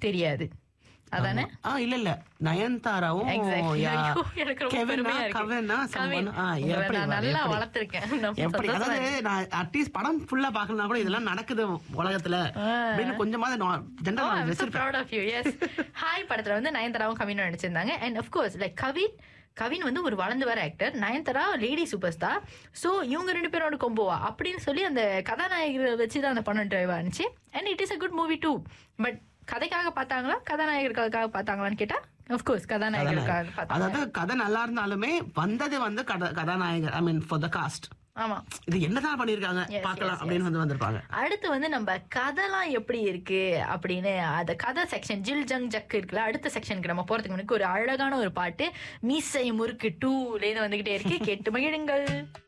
தெரியாது அதானே ஆ இல்ல இல்ல நயன்தாராவும் Exactly. யா, ஐயோ, எனக்கு ரொம்ப கெவினா, பெருமையா இருக்கு. கவினா, கவின். someone- ஆ, உங்களை எப்படி நான் வரும், நல்லா எப்படி? வளர்த்திருக்கேன் நம்ம எப்படி சந்தோஷமா அதாவது நான் அட்லீஸ்ட் படம் ஃபுல்லா பாக்கலனா கூட இதெல்லாம் நடக்குது உலகத்துல அப்படின்னு கொஞ்சமாவது Oh, ஜென்ரல் I'm so வச்சிருப்பேன் proud of you. Yes. Hi படத்துல வந்து நயன்தாராவும் கவினும் நடிச்சிருந்தாங்க and of course like Kavin Kavin வந்து ஒரு வளர்ந்து வர actor Nayanthara lady super star so இவங்க ரெண்டு பேரோட கொம்போவா அப்படின்னு சொல்லி அந்த கதாநாயகரை வச்சு தான் அந்த படம் டிரைவ் ஆனிச்சு and it is a good movie too but கதைக்காக பார்த்தாங்களா கதாநாயகருக்காக பார்த்தாங்களான்னு கேட்டா கோர்ஸ் கதாநாயகருக்காக பார்த்தாங்க அதாவது கதை நல்லா இருந்தாலுமே வந்தது வந்து கத- கதாநாயகர் ஐ மீன் ஃபார் த காஸ்ட் ஆமா இது என்னதான் பண்ணிருக்காங்க Yes, பார்க்கலாம் yes, அப்படின்னு வந்து வந்திருப்பாங்க அடுத்து வந்து நம்ம கதைலாம் எப்படி இருக்கு அப்படின்னு அந்த கதை செக்ஷன் ஜில் ஜங் ஜக் இருக்குல்ல அடுத்த செக்ஷனுக்கு நம்ம போறதுக்கு முன்னாடி ஒரு அழகான ஒரு பாட்டு மீசை முறுக்கு டூலேருந்து வந்துகிட்டே இருக்கு கேட்டு மகிழுங்கள்